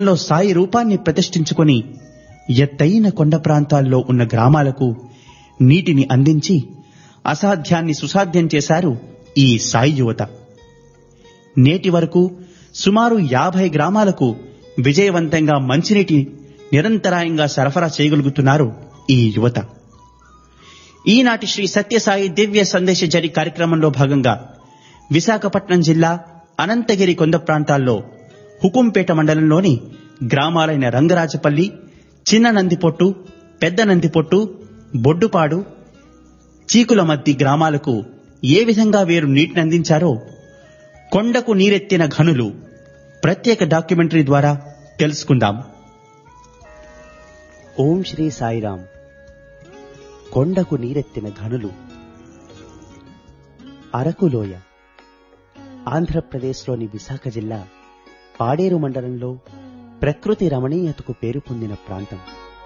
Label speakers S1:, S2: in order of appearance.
S1: లో సాయి రూపాన్ని ప్రతిష్ఠించుకొని ఎత్తైన కొండ ప్రాంతాల్లో ఉన్న గ్రామాలకు నీటిని అందించి అసాధ్యాన్ని సుసాధ్యం చేశారు ఈ సాయి యువత నేటి వరకు సుమారు యాభై గ్రామాలకు విజయవంతంగా మంచినీటి నిరంతరాయంగా సరఫరా చేయగలుగుతున్నారు ఈ యువత ఈనాటి శ్రీ సత్యసాయి దివ్య సందేశ జరి కార్యక్రమంలో భాగంగా విశాఖపట్నం జిల్లా అనంతగిరి కొండ ప్రాంతాల్లో హుకుంపేట మండలంలోని గ్రామాలైన రంగరాజపల్లి చిన్న నందిపొట్టు పెద్ద నందిపొట్టు బొడ్డుపాడు చీకుల మద్ది గ్రామాలకు ఏ విధంగా వీరు నీటిని అందించారో కొండకు నీరెత్తిన ఘనులు ప్రత్యేక డాక్యుమెంటరీ ద్వారా తెలుసుకుందాం
S2: ఓం శ్రీ సాయిరాం కొండకు నీరెత్తిన ఘనులు అరకులోయ ఆంధ్రప్రదేశ్లోని విశాఖ జిల్లా పాడేరు మండలంలో ప్రకృతి రమణీయతకు పేరు పొందిన ప్రాంతం